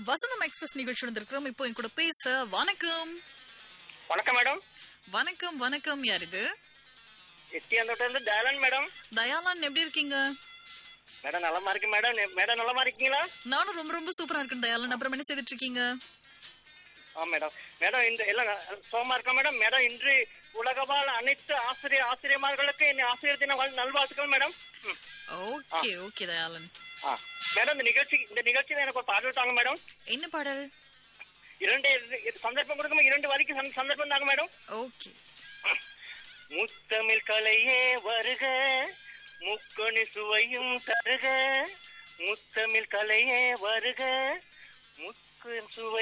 வசந்தம் express நிகழ்ச்சி வந்திருக்கிறோம் இப்போ என் கூட பேச வணக்கம் வணக்கம் மேடம் வணக்கம் வணக்கம் யார் இது எட்டியாந்தோட்ட இருந்து தயாளன் மேடம் தயாளன் எப்படி இருக்கீங்க மேடம் நலமா இருக்கு மேடம் நெ- மேடம் நலமா இருக்கீங்களா நானும் ரொம்ப ரொம்ப சூப்பரா இருக்கேன் தயாளன் அப்புறம் என்ன செய்துட்டு இருக்கீங்க ஆ மேடம் மேடம் இந்த எல்லாம் ந- சோமா இருக்கா மேடம் மேடம் இன்று உலகவாழ் அனைத்து ஆசிரியர் ஆசிரியமார்களுக்கு என் ஆசிரியர் தின வாழ் நல்வாழ்த்துக்கள் மேடம் ம். ஓகே ஓகே தயாளன் ஆ மேடம் இந்த நிகழ்ச்சி இந்த நிகழ்ச்சியில எனக்கு ஒரு பாடல் தாங்க மேடம் என்ன பாடல் இரண்டு இது சந்தர்ப்பம் கொடுக்கும் இரண்டு வரைக்கும் சந்த- சந்தர்ப்பம் தாங்க மேடம் ஓகே முத்தமிழ் கலையே வருக முக்கணி சுவையும் தருக முத்தமிழ் கலையே வருக முக்கு சுவை